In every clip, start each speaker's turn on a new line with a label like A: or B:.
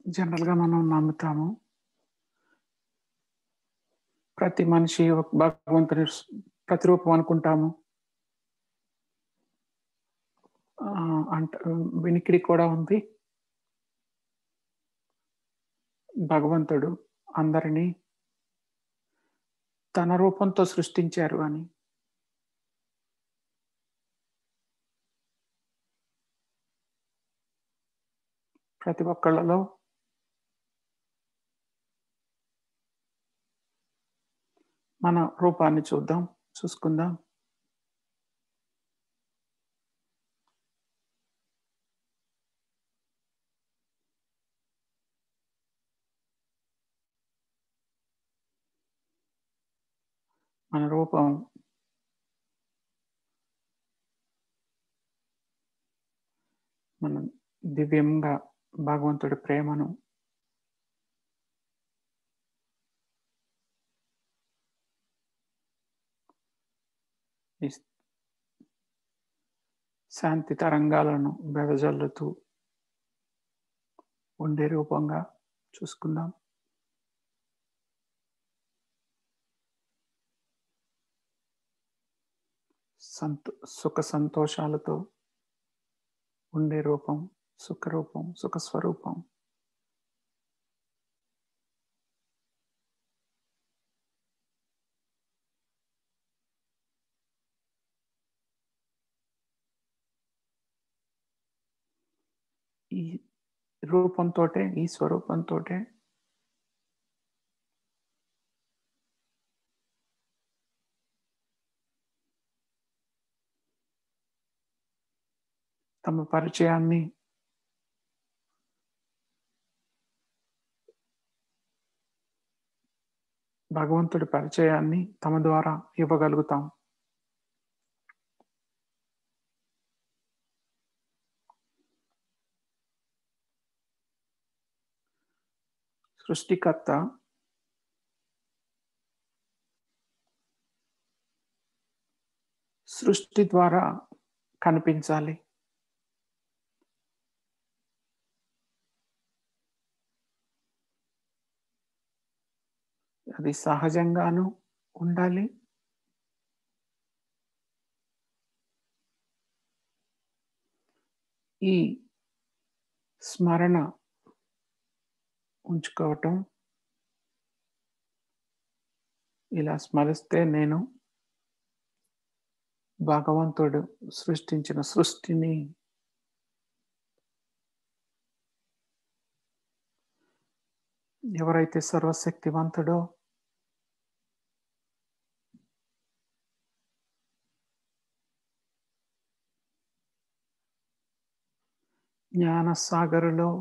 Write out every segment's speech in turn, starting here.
A: జనరల్గా మనం నమ్ముతాము ప్రతి మనిషి ఒక భగవంతుని ప్రతిరూపం అనుకుంటాము ఆ, అంట వినికిడి కూడా ఉంది భగవంతుడు అందరినీ తన రూపంతో సృష్టించారు అని ప్రతి ఒక్కళ్ళలో మన రూపాన్ని చూద్దాం చూసుకుందాం మన రూపం మనం దివ్యంగా భగవంతుడి ప్రేమను ఇస్- శాంతి తరంగాలను వెదజల్లుతూ ఉండే రూపంగా చూసుకుందాం సంతో సుఖ సంతోషాలతో ఉండే రూపం సుఖ రూపం సుఖ స్వరూపం ఈ రూపంతో ఈ స్వరూపంతో తమ పరిచయాన్ని భగవంతుడి పరిచయాన్ని తమ ద్వారా ఇవ్వగలుగుతాం సృష్టికర్త సృష్టి ద్వారా కనిపించాలి అది సహజంగాను ఉండాలి ఈ స్మరణ ఉంచుకోవటం ఇలా స్మరిస్తే నేను భగవంతుడు సృష్టించిన సృష్టిని ఎవరైతే సర్వశక్తివంతుడో జ్ఞాన సాగరులో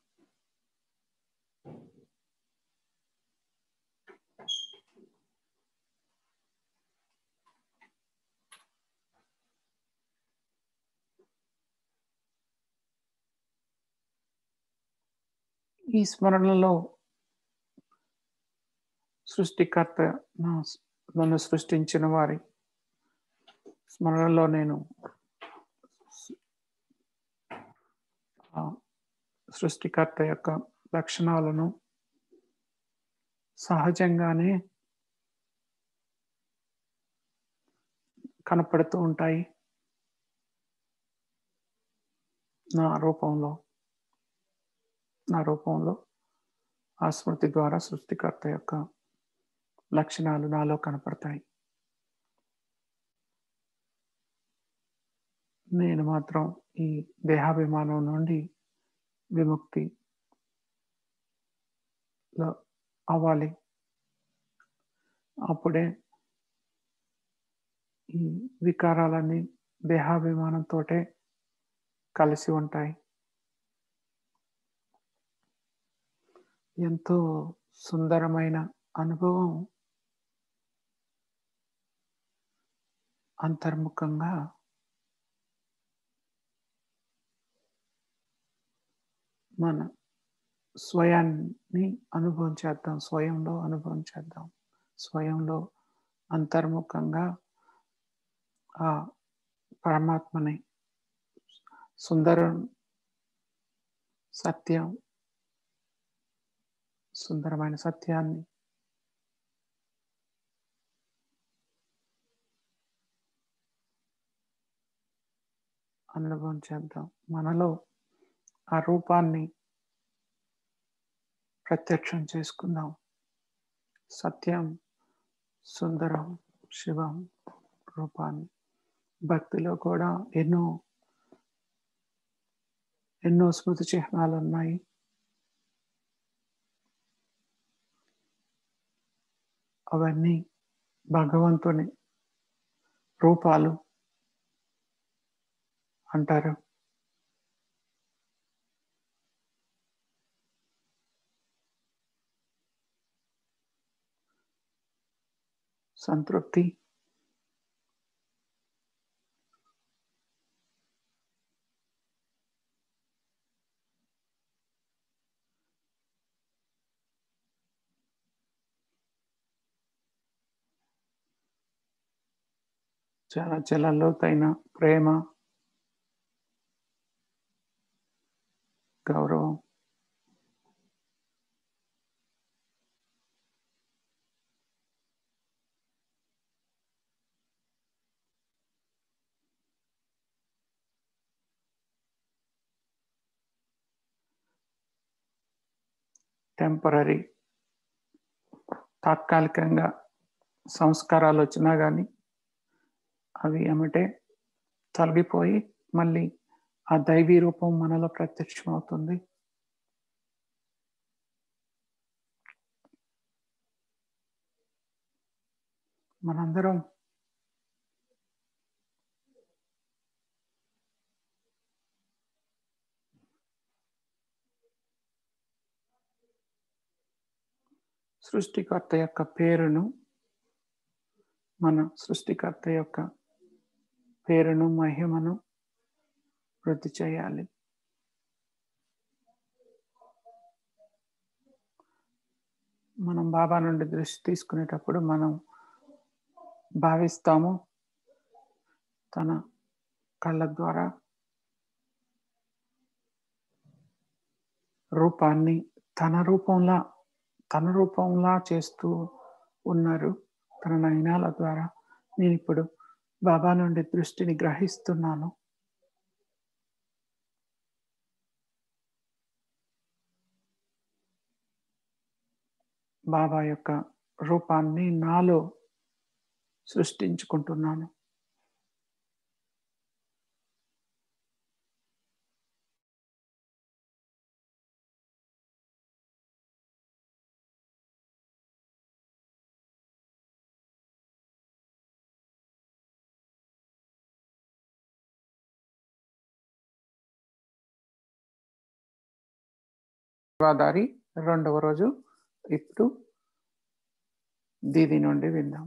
A: ఈ స్మరణలో సృష్టికర్త నా- నన్ను సృష్టించిన వారి స్మరణలో నేను ఆ సృష్టికర్త యొక్క లక్షణాలను సహజంగానే కనపడుతూ ఉంటాయి నా రూపంలో నా రూపంలో ఆ స్మృతి ద్వారా సృష్టికర్త యొక్క లక్షణాలు నాలో కనపడతాయి నేను మాత్రం ఈ దేహాభిమానం నుండి విముక్తి లో అవ్వాలి అప్పుడే ఈ వికారాలన్నీ దేహాభిమానంతో కలిసి ఉంటాయి ఎంతో సుందరమైన అనుభవం అంతర్ముఖంగా మన స్వయాన్ని అనుభవం చేద్దాం స్వయంలో అనుభవం చేద్దాం స్వయంలో అంతర్ముఖంగా ఆ పరమాత్మని సుందరం సత్యం సుందరమైన సత్యాన్ని అనుభవం చేద్దాం మనలో ఆ రూపాన్ని ప్రత్యక్షం చేసుకుందాం సత్యం సుందరం శివం రూపాన్ని భక్తిలో కూడా ఎన్నో ఎన్నో స్మృతి చిహ్నాలు ఉన్నాయి అవన్నీ భగవంతుని రూపాలు అంటారు సంతృప్తి చాలా చాలా లోతైన ప్రేమ గౌరవం టెంపరీ తాత్కాలికంగా సంస్కారాలు వచ్చినా కానీ అవి ఏమంటే తొలగిపోయి మళ్ళీ ఆ దైవీ రూపం మనలో ప్రత్యక్షం అవుతుంది మనందరం సృష్టికర్త యొక్క పేరును మన సృష్టికర్త యొక్క పేరును మహిమను వృద్ధి చేయాలి మనం బాబా నుండి దృష్టి తీసుకునేటప్పుడు మనం భావిస్తాము తన కళ్ళ ద్వారా రూపాన్ని తన రూపంలా తన రూపంలా చేస్తూ ఉన్నారు తన నయనాల ద్వారా నేను ఇప్పుడు బాబా నుండి దృష్టిని గ్రహిస్తున్నాను బాబా యొక్క రూపాన్ని నాలో సృష్టించుకుంటున్నాను సేవాదారి రెండవ రోజు ఇప్పుడు దీది నుండి విందాం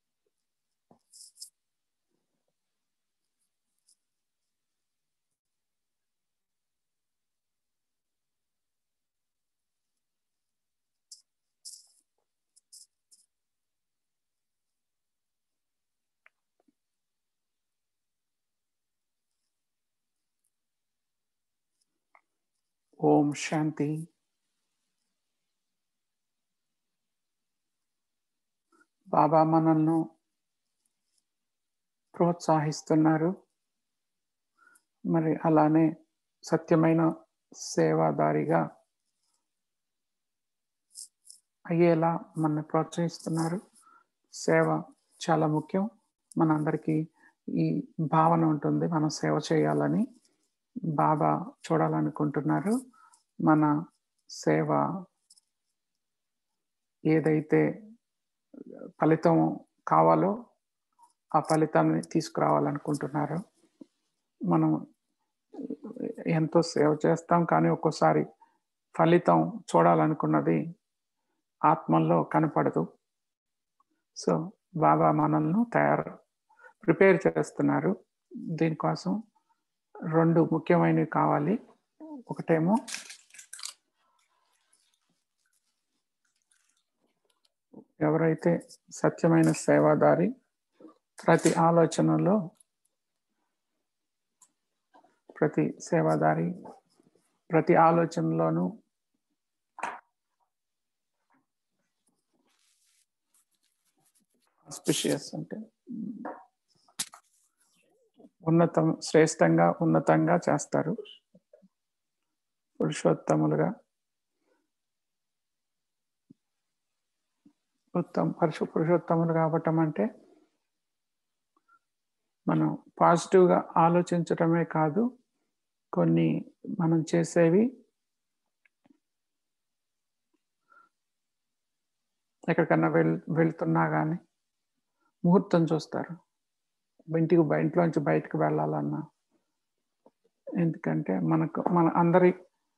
A: ఓం శాంతి బాబా మనల్ని ప్రోత్సహిస్తున్నారు మరి అలానే సత్యమైన సేవాదారిగా అయ్యేలా మన ప్రోత్సహిస్తున్నారు సేవ చాలా ముఖ్యం మనందరికీ ఈ భావన ఉంటుంది మనం సేవ చేయాలని బాబా చూడాలనుకుంటున్నారు మన సేవ ఏదైతే ఫలితం కావాలో ఆ ఫలితాన్ని తీసుకురావాలనుకుంటున్నారు మనం ఎంతో సేవ చేస్తాం కానీ ఒక్కోసారి ఫలితం చూడాలనుకున్నది ఆత్మల్లో కనపడదు సో బాబా మనల్ని తయారు ప్రిపేర్ చేస్తున్నారు దీనికోసం రెండు ముఖ్యమైనవి కావాలి ఒకటేమో ఎవరైతే సత్యమైన సేవాదారి ప్రతి ఆలోచనలో ప్రతి సేవాదారి ప్రతి ఆలోచనలోనూ ఆస్పిషియస్ అంటే ఉన్నతం శ్రేష్టంగా ఉన్నతంగా చేస్తారు పురుషోత్తములుగా ఉత్తమ పరుషు పురుషోత్తములు కావటం అంటే మనం పాజిటివ్గా ఆలోచించటమే కాదు కొన్ని మనం చేసేవి ఎక్కడికన్నా వెళ్ వెళ్తున్నా కానీ ముహూర్తం చూస్తారు ఇంటికి బయ- ఇంట్లోంచి బయటకు వెళ్ళాలన్నా ఎందుకంటే మనకు మన అందరి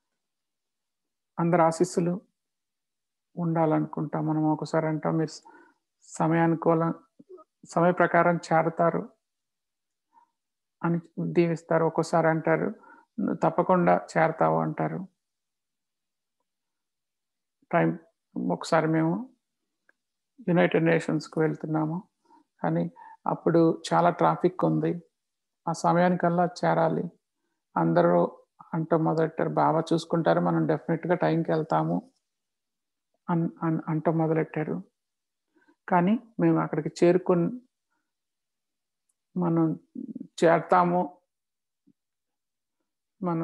A: అందరి ఆశీస్సులు ఉండాలనుకుంటాం మనం ఒకసారి అంటాం మీరు సమయానుకూలం సమయ ప్రకారం చేరతారు అని దీవిస్తారు ఒక్కోసారి అంటారు "నువ్వు తప్పకుండా చేరతావు అంటారు టైం ఒకసారి మేము యునైటెడ్ నేషన్స్కి వెళ్తున్నాము కానీ అప్పుడు చాలా ట్రాఫిక్ ఉంది ఆ సమయానికల్లా చేరాలి అందరూ అంటూ మొదలెట్టారు బాగా చూసుకుంటారు మనం డెఫినెట్గా టైంకి వెళ్తాము అన్ అన్- అంటూ మొదలెట్టారు కానీ మేము అక్కడికి చేరుకుని మనం చేరతాము మనం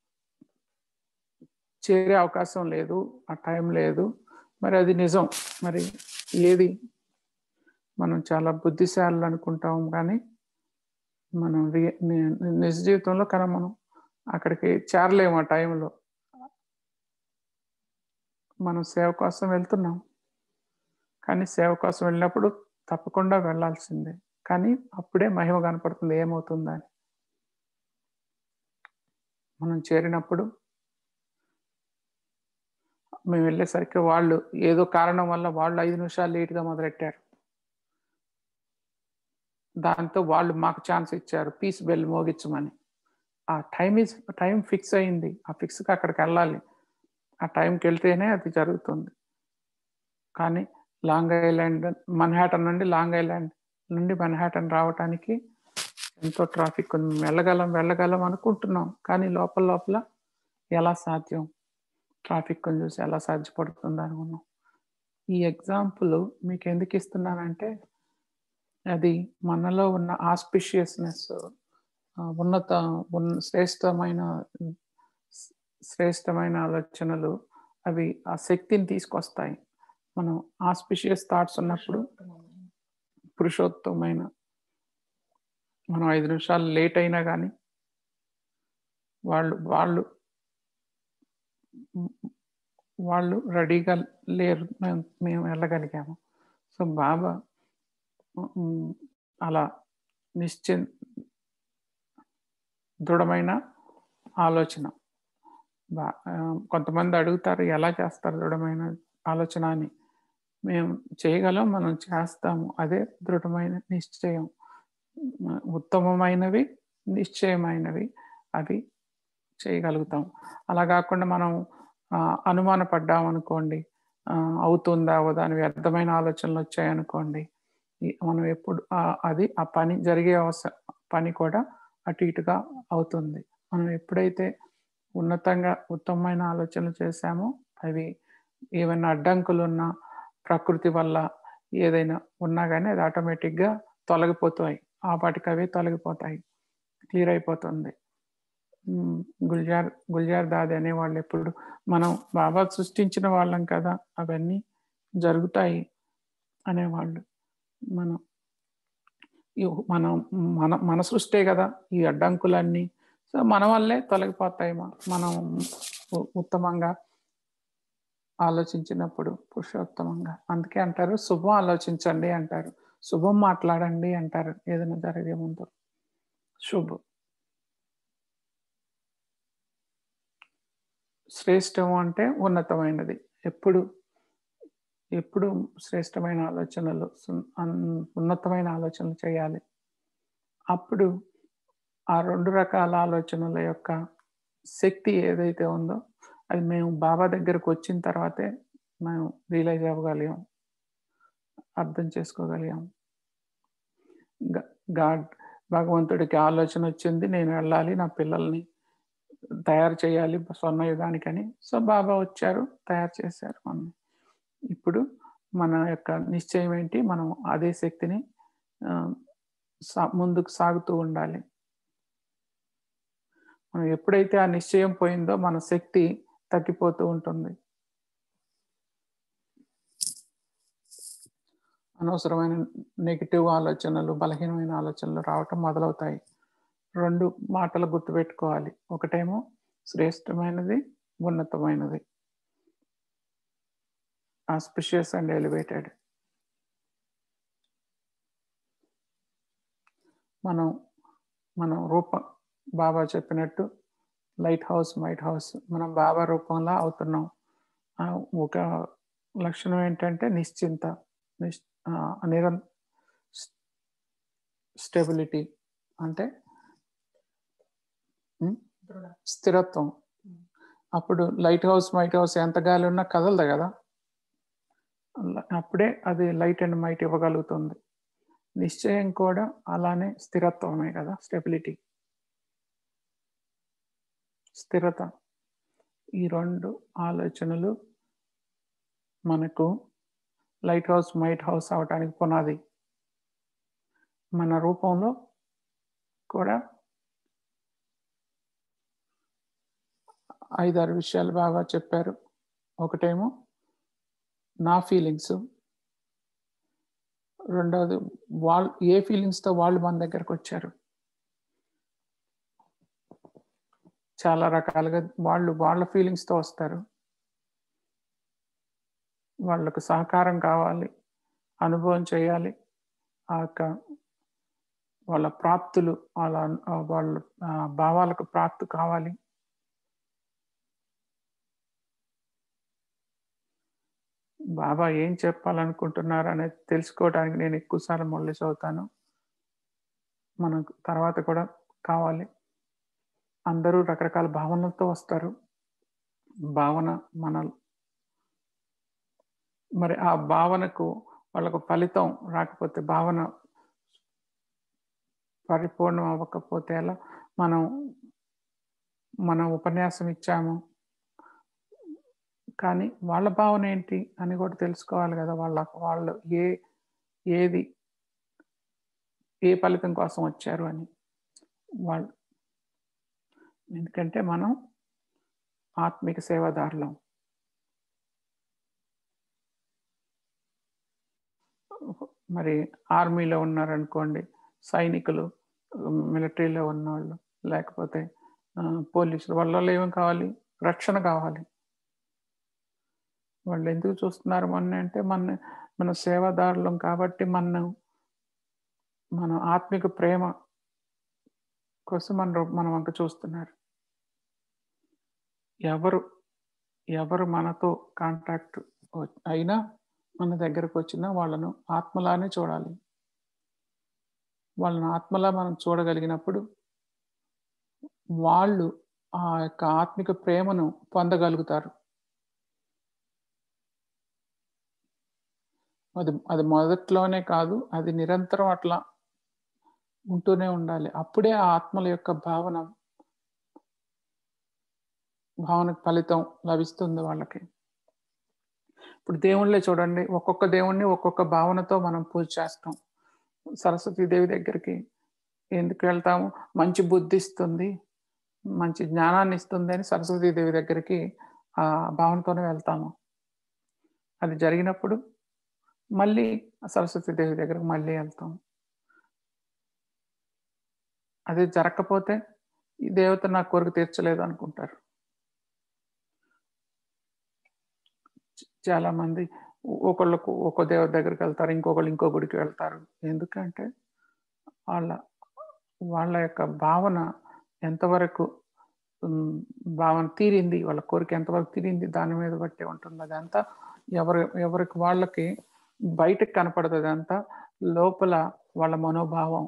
A: చేరే అవకాశం లేదు ఆ టైం లేదు మరి అది నిజం మరి ఏది మనం చాలా బుద్ధిశాలు అనుకుంటాం కానీ మనం రి- ని- నిజ జీవితంలో కానీ మనం అక్కడికి చేరలేము ఆ టైంలో మనం సేవ కోసం వెళ్తున్నాం కానీ సేవ కోసం వెళ్ళినప్పుడు తప్పకుండా వెళ్ళాల్సిందే కానీ అప్పుడే మహిమ కనపడుతుంది ఏమవుతుందని మనం చేరినప్పుడు మేము వెళ్ళేసరికి వాళ్ళు ఏదో కారణం వల్ల వాళ్ళు ఐదు నిమిషాలు లేట్గా మొదలెట్టారు దాంతో వాళ్ళు మాకు ఛాన్స్ ఇచ్చారు పీస్ బెల్ మోగించమని ఆ టైం ఇస్ టైం ఫిక్స్ అయింది ఆ ఫిక్స్కి అక్కడికి వెళ్ళాలి ఆ టైంకి వెళ్తేనే అది జరుగుతుంది కానీ లాంగ్ ఐలాండ్ మన్హాటన్ నుండి లాంగ్ ఐలాండ్ నుండి మన్హాటన్ రావటానికి ఎంతో ట్రాఫిక్ ఉంది వెళ్ళగలం వెళ్ళగలం అనుకుంటున్నాం కానీ లోపల లోపల ఎలా సాధ్యం ట్రాఫిక్ చూసి ఎలా సాధ్యపడుతుంది అనుకున్నాం ఈ ఎగ్జాంపుల్ మీకు ఎందుకు ఇస్తున్నానంటే అది మనలో ఉన్న ఆస్పిషియస్నెస్ ఉన్నత ఉన్న శ్రేష్టమైన శ్రేష్టమైన ఆలోచనలు అవి ఆ శక్తిని తీసుకొస్తాయి మనం ఆస్పిషియస్ థాట్స్ ఉన్నప్పుడు పురుషోత్తమైన మనం ఐదు నిమిషాలు లేట్ అయినా కానీ వాళ్ళు వాళ్ళు వాళ్ళు రెడీగా లేరు మేము మేము వెళ్ళగలిగాము సో బాబా ఉమ్, అలా నిశ్చి దృఢమైన ఆలోచన బా ఆ, కొంతమంది అడుగుతారు ఎలా చేస్తారు దృఢమైన ఆలోచన అని మేము చేయగలం మనం చేస్తాము అదే దృఢమైన నిశ్చయం ఉమ్, ఉత్తమమైనవి నిశ్చయమైనవి అవి చేయగలుగుతాం అలా కాకుండా మనం ఆ, అనుమానపడ్డాం అనుకోండి ఆ, అవుతుందా అవదా అని వ్యర్థమైన ఆలోచనలు వచ్చాయనుకోండి ఈ- మనం ఎప్పుడు ఆ- అది ఆ పని జరిగే అవస పని కూడా అటు ఇటుగా అవుతుంది మనం ఎప్పుడైతే ఉన్నతంగా ఉత్తమమైన ఆలోచనలు చేశామో అవి ఏమైనా అడ్డంకులు ఉన్నా ప్రకృతి వల్ల ఏదైనా ఉన్నా కానీ అది ఆటోమేటిక్గా తొలగిపోతాయి ఆ పాటికి అవే తొలగిపోతాయి క్లియర్ అయిపోతుంది ఉమ్, గుల్జార్ గుల్జార్ దాది అనేవాళ్ళు ఎప్పుడు మనం బాబా సృష్టించిన వాళ్ళం కదా అవన్నీ జరుగుతాయి అనేవాళ్ళు మనం ఈ- మనం మన మన సృష్టే కదా ఈ అడ్డంకులన్నీ సో మన వల్లే తొలగిపోతాయి మ- మనం ఉ- ఉత్తమంగా ఆలోచించినప్పుడు పురుషోత్తమంగా అందుకే అంటారు శుభం ఆలోచించండి అంటారు శుభం మాట్లాడండి అంటారు ఏదైనా జరిగే ముందు శుభం శ్రేష్టం అంటే ఉన్నతమైనది ఎప్పుడు ఎప్పుడు శ్రేష్టమైన ఆలోచనలు సు- అన్- ఉన్నతమైన ఆలోచనలు చేయాలి అప్పుడు ఆ రెండు రకాల ఆలోచనల యొక్క శక్తి ఏదైతే ఉందో అది మేము బాబా దగ్గరకు వచ్చిన తర్వాతే మేము రియలైజ్ అవ్వగలిగాం అర్థం చేసుకోగలిగాం గ- గాడ్ భగవంతుడికి ఆలోచన వచ్చింది నేను వెళ్ళాలి నా పిల్లల్ని తయారు చేయాలి స్వర్ణ యుగానికని సో బాబా వచ్చారు తయారు చేశారు మనం ఇప్పుడు మన యొక్క నిశ్చయం ఏంటి మనం అదే శక్తిని ఆ, సా- ముందుకు సాగుతూ ఉండాలి మనం ఎప్పుడైతే ఆ నిశ్చయం పోయిందో మన శక్తి తగ్గిపోతూ ఉంటుంది అనవసరమైన నెగిటివ్ ఆలోచనలు బలహీనమైన ఆలోచనలు రావటం మొదలవుతాయి రెండు మాటలు గుర్తుపెట్టుకోవాలి ఒకటేమో శ్రేష్టమైనది ఉన్నతమైనది ఆస్పిషియస్ అండ్ ఎలివేటెడ్ మనం మనం రూపం బాబా చెప్పినట్టు లైట్ హౌస్ మైట్ హౌస్ మనం బాబా రూపంలా అవుతున్నాం ఆ, ఒక లక్షణం ఏంటంటే నిశ్చింత నిశ్ ఆ, నిరం స్టెబిలిటీ అంటే ఉమ్, స్థిరత్వం అప్పుడు లైట్ హౌస్ మైట్ హౌస్ ఎంత గాలి ఉన్నా కదలదు కదా అలా- అప్పుడే అది లైట్ అండ్ మైట్ ఇవ్వగలుగుతుంది నిశ్చయం కూడా అలానే స్థిరత్వమే కదా స్టెబిలిటీ స్థిరత ఈ రెండు ఆలోచనలు మనకు లైట్ హౌస్ మైట్ హౌస్ అవటానికి పునాది మన రూపంలో కూడా ఐదారు విషయాలు బాగా చెప్పారు ఒకటేమో నా ఫీలింగ్స్ రెండవది వాళ్ళు ఏ ఫీలింగ్స్తో వాళ్ళు మన దగ్గరకు వచ్చారు చాలా రకాలుగా వాళ్ళు వాళ్ళ ఫీలింగ్స్తో వస్తారు వాళ్ళకు సహకారం కావాలి అనుభవం చేయాలి ఆ యొక్క వాళ్ళ ప్రాప్తులు వాళ్ళ వాళ్ళ ఆ, భావాలకు ప్రాప్తి కావాలి బాబా ఏం చెప్పాలనుకుంటున్నారు అనేది తెలుసుకోవడానికి నేను ఎక్కువసార్లు మొదలు చదువుతాను మనకు తర్వాత కూడా కావాలి అందరూ రకరకాల భావనలతో వస్తారు భావన మన మరి ఆ భావనకు వాళ్ళకు ఫలితం రాకపోతే భావన పరిపూర్ణం అవ్వకపోతే ఎలా మనం మనం ఉపన్యాసం ఇచ్చాము కానీ వాళ్ళ భావన ఏంటి అని కూడా తెలుసుకోవాలి కదా వాళ్ళ వాళ్ళు ఏ ఏది ఏ ఫలితం కోసం వచ్చారు అని వాళ్ళు ఎందుకంటే మనం ఆత్మిక సేవాదారులం మరి ఆర్మీలో ఉన్నారనుకోండి సైనికులు మిలిటరీలో ఉన్నవాళ్ళు లేకపోతే ఆ, పోలీసులు వాళ్ళ ఏం కావాలి రక్షణ కావాలి వాళ్ళు ఎందుకు చూస్తున్నారు మన అంటే మన మన సేవాదారులం కాబట్టి మన మన ఆత్మిక ప్రేమ కోసం మన మన వంక చూస్తున్నారు ఎవరు ఎవరు మనతో కాంటాక్ట్ అయినా మన దగ్గరకు వచ్చినా వాళ్ళను ఆత్మలానే చూడాలి వాళ్ళని ఆత్మలా మనం చూడగలిగినప్పుడు వాళ్ళు ఆ యొక్క ఆత్మిక ప్రేమను పొందగలుగుతారు అది అది మొదట్లోనే కాదు అది నిరంతరం అట్లా ఉంటూనే ఉండాలి అప్పుడే ఆ ఆత్మల యొక్క భావన భావనకు ఫలితం లభిస్తుంది వాళ్ళకి ఇప్పుడు దేవుళ్ళే చూడండి ఒక్కొక్క దేవుణ్ణి ఒక్కొక్క భావనతో మనం పూజ చేస్తాం సరస్వతి దేవి దగ్గరికి ఎందుకు వెళ్తాము మంచి బుద్ధి ఇస్తుంది మంచి జ్ఞానాన్ని ఇస్తుంది అని సరస్వతి దేవి దగ్గరికి ఆ భావనతోనే వెళ్తాము అది జరిగినప్పుడు మళ్ళీ సరస్వతి దేవి దగ్గరకు మళ్ళీ వెళ్తాం అది జరగకపోతే ఈ దేవత నా కోరిక తీర్చలేదు అనుకుంటారు చాలా మంది ఒకళ్ళకు ఒక దేవత దగ్గరికి వెళ్తారు ఇంకొకళ్ళు ఇంకో గుడికి వెళ్తారు ఎందుకంటే వాళ్ళ వాళ్ళ యొక్క భావన ఎంతవరకు ఉమ్, భావన తీరింది వాళ్ళ కోరిక ఎంతవరకు తీరింది దాని మీద బట్టి ఉంటుంది అదంతా ఎవరి ఎవరికి వాళ్ళకి బయటకు కనపడుతుంది అంతా లోపల వాళ్ళ మనోభావం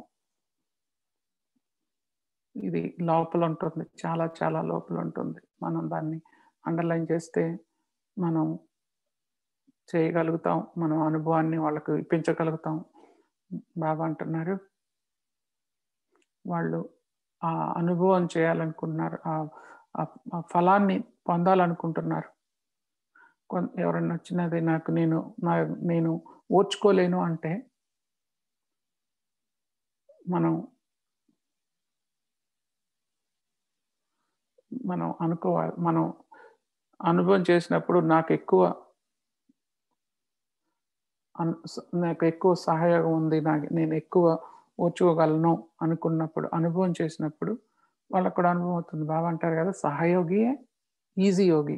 A: ఇది లోపల ఉంటుంది చాలా చాలా లోపల ఉంటుంది మనం దాన్ని అండర్లైన్ చేస్తే మనం చేయగలుగుతాం మనం అనుభవాన్ని వాళ్ళకు ఇప్పించగలుగుతాం బాబా అంటున్నారు వాళ్ళు ఆ అనుభవం చేయాలనుకుంటున్నారు ఆ ఆ- ఆ ఫలాన్ని పొందాలనుకుంటున్నారు కొన్ ఎవరన్నా వచ్చినది నాకు నేను నా నేను ఓర్చుకోలేను అంటే మనం మనం అనుకోవాలి మనం అనుభవం చేసినప్పుడు నాకు ఎక్కువ అన్- స- నాకు ఎక్కువ సహాయం ఉంది నాకు నేను ఎక్కువ ఓర్చుకోగలను అనుకున్నప్పుడు అనుభవం చేసినప్పుడు వాళ్ళకు కూడా అనుభవం అవుతుంది బాబా అంటారు కదా సహయోగియే ఈజీ యోగి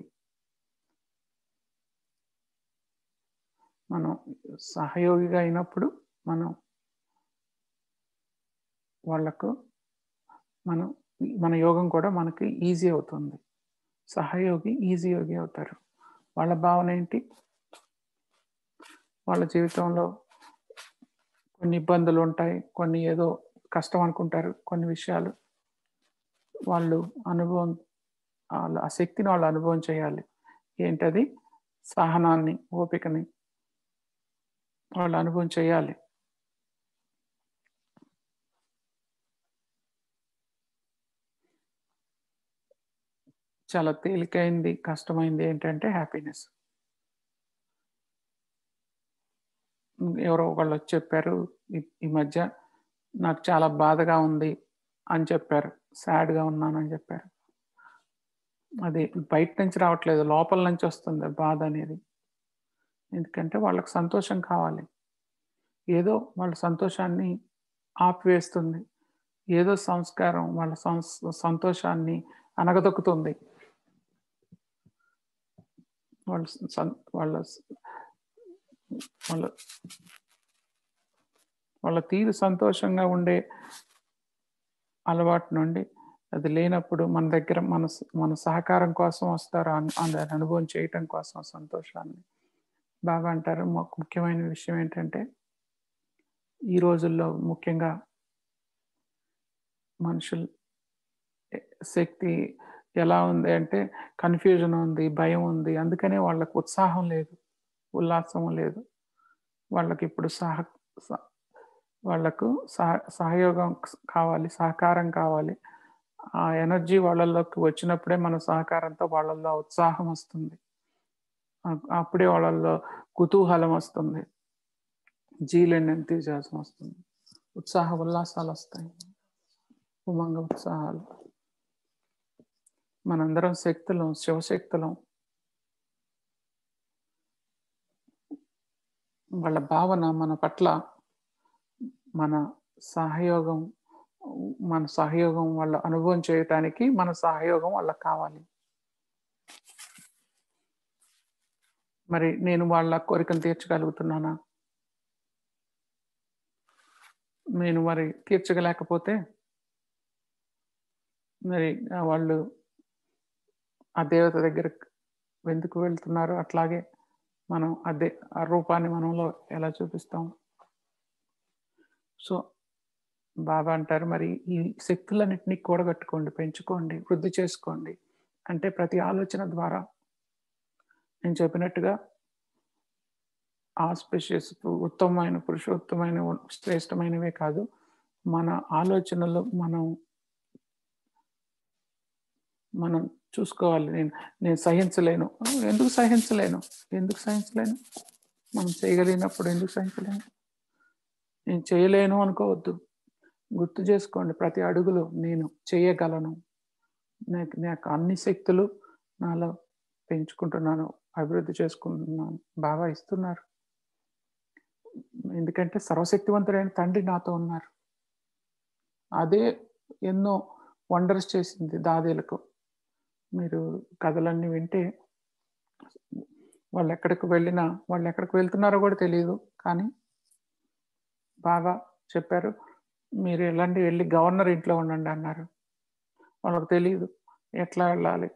A: మనం సహయోగిగా అయినప్పుడు మనం వాళ్ళకు మనం మన యోగం కూడా మనకి ఈజీ అవుతుంది సహయోగి ఈజీ యోగి అవుతారు వాళ్ళ భావన ఏంటి వాళ్ళ జీవితంలో కొన్ని ఇబ్బందులు ఉంటాయి కొన్ని ఏదో కష్టం అనుకుంటారు కొన్ని విషయాలు వాళ్ళు అనుభవం వాళ్ళ ఆ శక్తిని వాళ్ళు అనుభవం చేయాలి ఏంటది సహనాన్ని ఓపికని వాళ్ళు అనుభవం చేయాలి చాలా తేలికైంది కష్టమైంది ఏంటంటే హ్యాపీనెస్ ఎవరో ఒకళ్ళు వచ్చి చెప్పారు ఈ- ఈ మధ్య నాకు చాలా బాధగా ఉంది అని చెప్పారు సాడ్గా ఉన్నాను అని చెప్పారు అది బయట నుంచి రావట్లేదు లోపల నుంచి వస్తుంది బాధ అనేది ఎందుకంటే వాళ్ళకి సంతోషం కావాలి ఏదో వాళ్ళ సంతోషాన్ని ఆపివేస్తుంది ఏదో సంస్కారం వాళ్ళ సంస్ సంతోషాన్ని అనగదొక్కుతుంది వాళ్ళ సం- వాళ్ళ వాళ్ళ వాళ్ళ తీరు సంతోషంగా ఉండే అలవాటు నుండి అది లేనప్పుడు మన దగ్గర మన స- మన సహకారం కోసం వస్తారు అన్- అన్- దాని అనుభవం చేయటం కోసం ఆ సంతోషాన్ని బాగా అంటారు మాకు ముఖ్యమైన విషయం ఏంటంటే ఈ రోజుల్లో ముఖ్యంగా మనుషులు ఎ- శక్తి ఎలా ఉంది అంటే కన్ఫ్యూజన్ ఉంది భయం ఉంది అందుకనే వాళ్ళకు ఉత్సాహం లేదు ఉల్లాసం లేదు వాళ్ళకి ఇప్పుడు సహ స- వాళ్ళకు సహ సహయోగం కావాలి సహకారం కావాలి ఆ ఎనర్జీ వాళ్ళలోకి వచ్చినప్పుడే మన సహకారంతో వాళ్ళల్లో ఉత్సాహం వస్తుంది అ- అప్పుడే వాళ్ళల్లో కుతూహలం వస్తుంది జీలెండ్ ఎంతజాసం వస్తుంది ఉత్సాహ ఉల్లాసాలు వస్తాయి ఉమంగ ఉత్సాహాలు మనందరం శక్తులం శివశక్తులం వాళ్ళ భావన మన పట్ల మన సహయోగం మన సహయోగం వాళ్ళ అనుభవం చేయటానికి మన సహయోగం వాళ్ళకి కావాలి మరి నేను వాళ్ళ కోరికను తీర్చగలుగుతున్నానా నేను మరి తీర్చగలేకపోతే మరి ఆ వాళ్ళు ఆ దేవత దగ్గర ఎందుకు వెళ్తున్నారు అట్లాగే మనం అదే ఆ రూపాన్ని మనంలో ఎలా చూపిస్తాం సో బాబా అంటారు మరి ఈ శక్తులన్నింటినీ కూడగట్టుకోండి పెంచుకోండి వృద్ధి చేసుకోండి అంటే ప్రతి ఆలోచన ద్వారా నేను చెప్పినట్టుగా ఆస్పిషియస్ ఉత్తమమైన పురుషోత్తమైన శ్రేష్టమైనవే కాదు మన ఆలోచనలు మనం మనం చూసుకోవాలి నేను నేను సహించలేను ఎందుకు సహించలేను ఎందుకు సహించలేను మనం చేయగలిగినప్పుడు ఎందుకు సహించలేను నేను చేయలేను అనుకోవద్దు గుర్తు చేసుకోండి ప్రతి అడుగులో నేను చేయగలను నాకు నాకు అన్ని శక్తులు నాలో పెంచుకుంటున్నాను అభివృద్ధి చేసుకుంటున్నాను బాగా ఇస్తున్నారు ఎందుకంటే సర్వశక్తివంతుడైన తండ్రి నాతో ఉన్నారు అదే ఎన్నో వండర్స్ చేసింది దాదేలకు మీరు కథలన్నీ వింటే వాళ్ళు ఎక్కడికి వెళ్ళినా వాళ్ళు ఎక్కడికి వెళ్తున్నారో కూడా తెలియదు కానీ బాగా చెప్పారు మీరు ఎలాంటి వెళ్ళి గవర్నర్ ఇంట్లో ఉండండి అన్నారు వాళ్ళకి తెలియదు ఎట్లా వెళ్ళాలి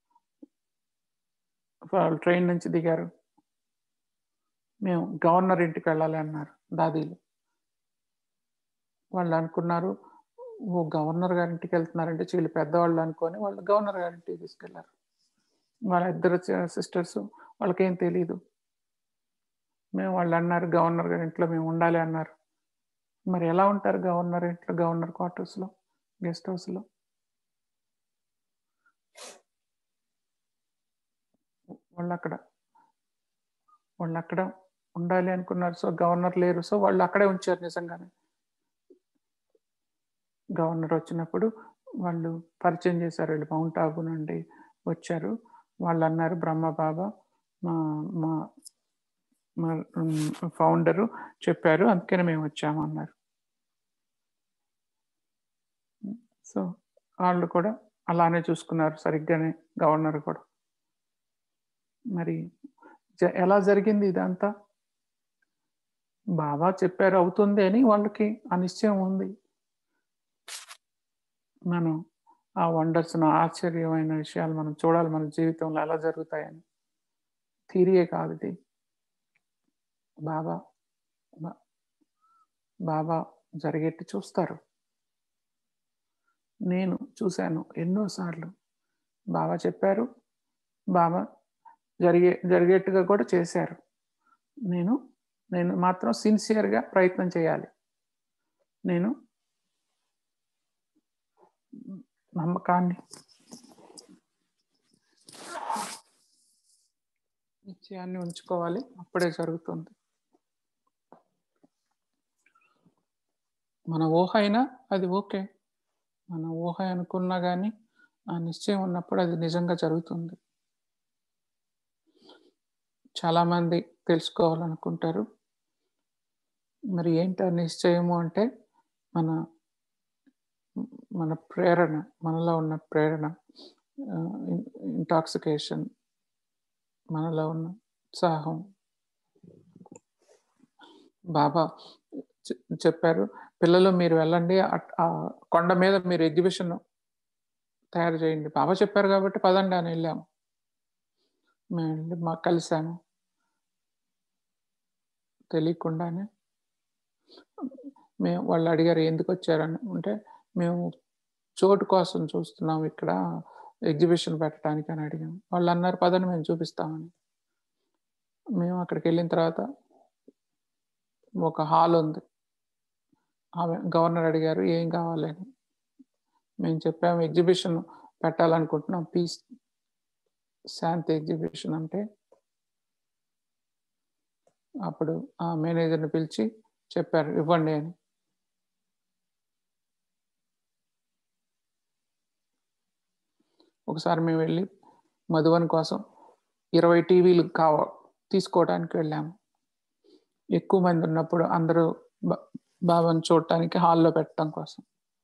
A: వాళ్ళు ట్రైన్ నుంచి దిగారు మేము గవర్నర్ ఇంటికి వెళ్ళాలి అన్నారు దాదీలు వాళ్ళు అనుకున్నారు ఓ గవర్నర్ గారింటికి వెళ్తున్నారంటే వీళ్ళు పెద్దవాళ్ళు అనుకొని వాళ్ళు గవర్నర్ గారింటికి తీసుకెళ్లారు వాళ్ళ ఇద్దరు సిస్టర్స్ వాళ్ళకేం తెలియదు మేము వాళ్ళు అన్నారు గవర్నర్ గారి ఇంట్లో మేము ఉండాలి అన్నారు మరి ఎలా ఉంటారు గవర్నర్ ఇంట్లో గవర్నర్ క్వార్టర్స్లో గెస్ట్ హౌస్లో వాళ్ళు అక్కడ వాళ్ళు అక్కడ ఉండాలి అనుకున్నారు సో గవర్నర్ లేరు సో వాళ్ళు అక్కడే ఉంచారు నిజంగానే గవర్నర్ వచ్చినప్పుడు వాళ్ళు పరిచయం చేశారు వీళ్ళు మౌంట్ ఆబు నుండి వచ్చారు వాళ్ళు అన్నారు బ్రహ్మ బాబా మా మా మా ఫౌండరు చెప్పారు అందుకని మేము వచ్చాము అన్నారు సో వాళ్ళు కూడా అలానే చూసుకున్నారు సరిగ్గానే గవర్నర్ కూడా మరి జ- ఎలా జరిగింది ఇదంతా బాబా చెప్పారు అవుతుంది అని వాళ్ళకి ఆ నిశ్చయం ఉంది మనం ఆ వండర్స్ ఆశ్చర్యమైన విషయాలు మనం చూడాలి మన జీవితంలో ఎలా జరుగుతాయని థీరియే కాదు ఇది బాబా బా- బాబా జరిగేట్టు చూస్తారు నేను చూశాను ఎన్నోసార్లు బాబా చెప్పారు బాబా జరిగే జరిగేట్టుగా కూడా చేశారు నేను నేను మాత్రం సిన్సియర్గా ప్రయత్నం చేయాలి నేను నమ్మకాన్ని నిశ్చయాన్ని ఉంచుకోవాలి అప్పుడే జరుగుతుంది మన ఊహ అయినా అది ఓకే మన ఊహ అనుకున్నా కానీ ఆ నిశ్చయం ఉన్నప్పుడు అది నిజంగా జరుగుతుంది చాలామంది తెలుసుకోవాలనుకుంటారు మరి ఏంటి ఆ నిశ్చయము అంటే మన మన ప్రేరణ మనలో ఉన్న ప్రేరణ ఇంటాక్సికేషన్ మనలో ఉన్న ఉత్సాహం బాబా చె- చెప్పారు పిల్లలు మీరు వెళ్ళండి అట్- ఆ కొండ మీద మీరు ఎగ్జిబిషన్ తయారు చేయండి బాబా చెప్పారు కాబట్టి పదండి అని వెళ్ళాము మేము వెళ్ళి మా కలిసాము తెలియకుండానే మేము వాళ్ళు అడిగారు ఎందుకు వచ్చారని అంటే మేము చోటు కోసం చూస్తున్నాం ఇక్కడ ఎగ్జిబిషన్ పెట్టడానికి అని అడిగాము వాళ్ళు అన్నారు పదని మేము చూపిస్తామని మేము అక్కడికి వెళ్ళిన తర్వాత ఒక హాల్ ఉంది ఆమె గవర్నర్ అడిగారు ఏం కావాలని మేము చెప్పాము ఎగ్జిబిషన్ పెట్టాలనుకుంటున్నాం పీస్ శాంతి ఎగ్జిబిషన్ అంటే అప్పుడు ఆ మేనేజర్ని పిలిచి చెప్పారు ఇవ్వండి అని ఒకసారి మేము వెళ్ళి మధువన్ కోసం ఇరవై టీవీలు కావ తీసుకోవడానికి వెళ్ళాము ఎక్కువ మంది ఉన్నప్పుడు అందరూ బా- బాబాను చూడటానికి హాల్లో పెట్టడం కోసం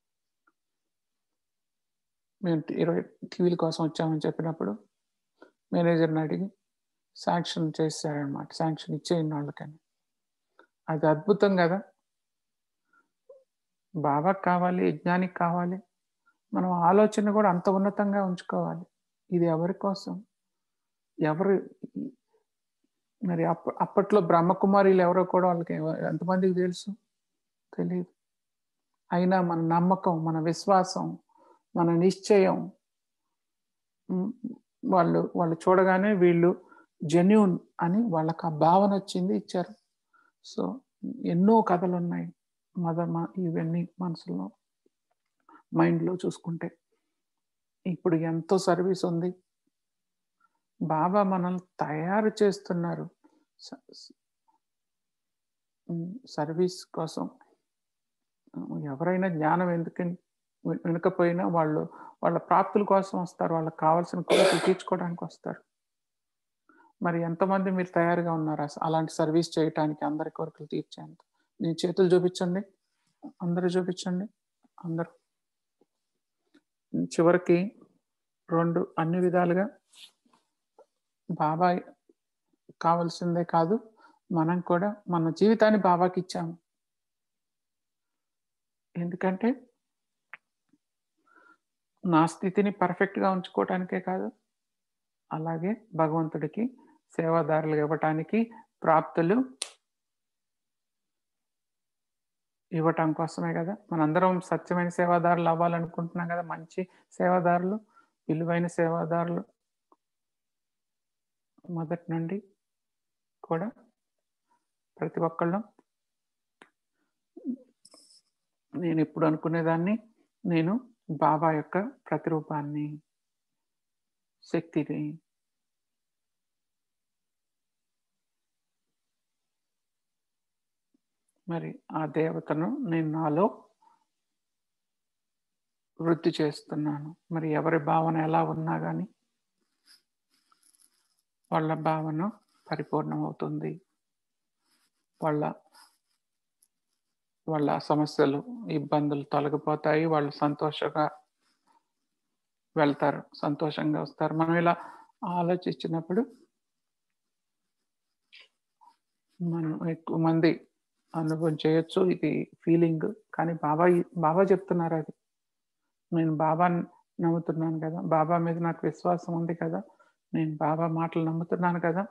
A: మేము ఇరవై టీవీల కోసం వచ్చామని చెప్పినప్పుడు మేనేజర్ని అడిగి శాంక్షన్ చేశారనమాట శాంక్షన్ ఇచ్చేయండి వాళ్ళకని అది అద్భుతం కదా బాబాకి కావాలి యజ్ఞానికి కావాలి మనం ఆలోచన కూడా అంత ఉన్నతంగా ఉంచుకోవాలి ఇది ఎవరి కోసం ఎవరు మరి అప్ప అప్పట్లో బ్రహ్మకుమారీలు ఎవరో కూడా వాళ్ళకి ఎవ- ఎంతమందికి తెలుసు తెలియదు అయినా మన నమ్మకం మన విశ్వాసం మన నిశ్చయం ఉమ్, వాళ్ళు వాళ్ళు చూడగానే వీళ్ళు జెన్యున్ అని వాళ్ళకి ఆ భావన వచ్చింది ఇచ్చారు సో ఎన్నో కథలు ఉన్నాయి మదర్ మా ఇవన్నీ మనసులో మైండ్లో చూసుకుంటే ఇప్పుడు ఎంతో సర్వీస్ ఉంది బాబా మనల్ని తయారు చేస్తున్నారు స- స- ఉమ్, సర్వీస్ కోసం ఎవరైనా జ్ఞానం ఎందుకు వెనుకపోయినా వాళ్ళు వాళ్ళ ప్రాప్తుల కోసం వస్తారు వాళ్ళకి కావాల్సిన కోరికలు తీర్చుకోవడానికి వస్తారు మరి ఎంతమంది మీరు తయారుగా ఉన్నారు అస- అలాంటి సర్వీస్ చేయటానికి అందరి కోరికలు తీర్చేంత నేను చేతులు చూపించండి అందరూ చూపించండి అందరూ చివరికి రెండు అన్ని విధాలుగా బాబా కావాల్సిందే కాదు మనం కూడా మన జీవితాన్ని బాబాకి ఇచ్చాము ఎందుకంటే నా స్థితిని పర్ఫెక్ట్గా ఉంచుకోవటానికే కాదు అలాగే భగవంతుడికి సేవాదారులు ఇవ్వటానికి ప్రాప్తులు ఇవ్వటం కోసమే కదా మనందరం సత్యమైన సేవాదారులు అవ్వాలనుకుంటున్నాం కదా మంచి సేవాదారులు విలువైన సేవాదారులు మొదటి నుండి కూడా ప్రతి ఒక్కళ్ళు నేను ఎప్పుడు అనుకునేదాన్ని నేను బాబా యొక్క ప్రతిరూపాన్ని శక్తిని మరి ఆ దేవతను నేను నాలో వృద్ధి చేస్తున్నాను మరి ఎవరి భావన ఎలా ఉన్నా కానీ వాళ్ళ భావన పరిపూర్ణమవుతుంది వాళ్ళ వాళ్ళ సమస్యలు ఇబ్బందులు తొలగిపోతాయి వాళ్ళు సంతోషంగా వెళ్తారు సంతోషంగా వస్తారు మనం ఇలా ఆలోచించినప్పుడు మనం ఎక్కువ మంది అనుభవం చేయొచ్చు ఇది ఫీలింగ్ కానీ బాబా బాబా చెప్తున్నారు అది నేను బాబా నమ్ముతున్నాను కదా బాబా మీద నాకు విశ్వాసం ఉంది కదా నేను బాబా మాటలు నమ్ముతున్నాను కదా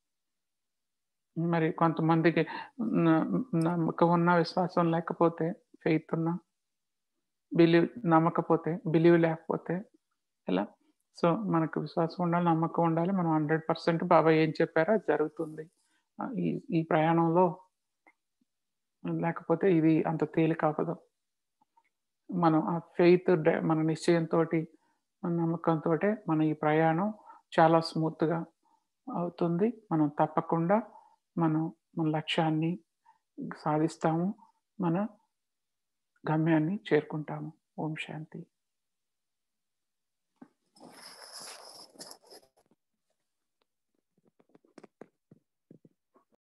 A: మరి కొంతమందికి న- నమ్మకం ఉన్న విశ్వాసం లేకపోతే ఫెయిత్ ఉన్నా బిలీవ్ నమ్మకపోతే బిలీవ్ లేకపోతే ఎలా సో మనకు విశ్వాసం ఉండాలి నమ్మకం ఉండాలి మనం హండ్రెడ్ పర్సెంట్ బాబా ఏం చెప్పారో అది జరుగుతుంది ఆ, ఈ ఈ ప్రయాణంలో లేకపోతే ఇది అంత తేలిక అవ్వదు మనం ఆ ఫెయిత్ మన నిశ్చయంతో మన నమ్మకంతో మన ఈ ప్రయాణం చాలా స్మూత్గా అవుతుంది మనం తప్పకుండా మనం మన లక్ష్యాన్ని సాధిస్తాము మన గమ్యాన్ని చేరుకుంటాము ఓం శాంతి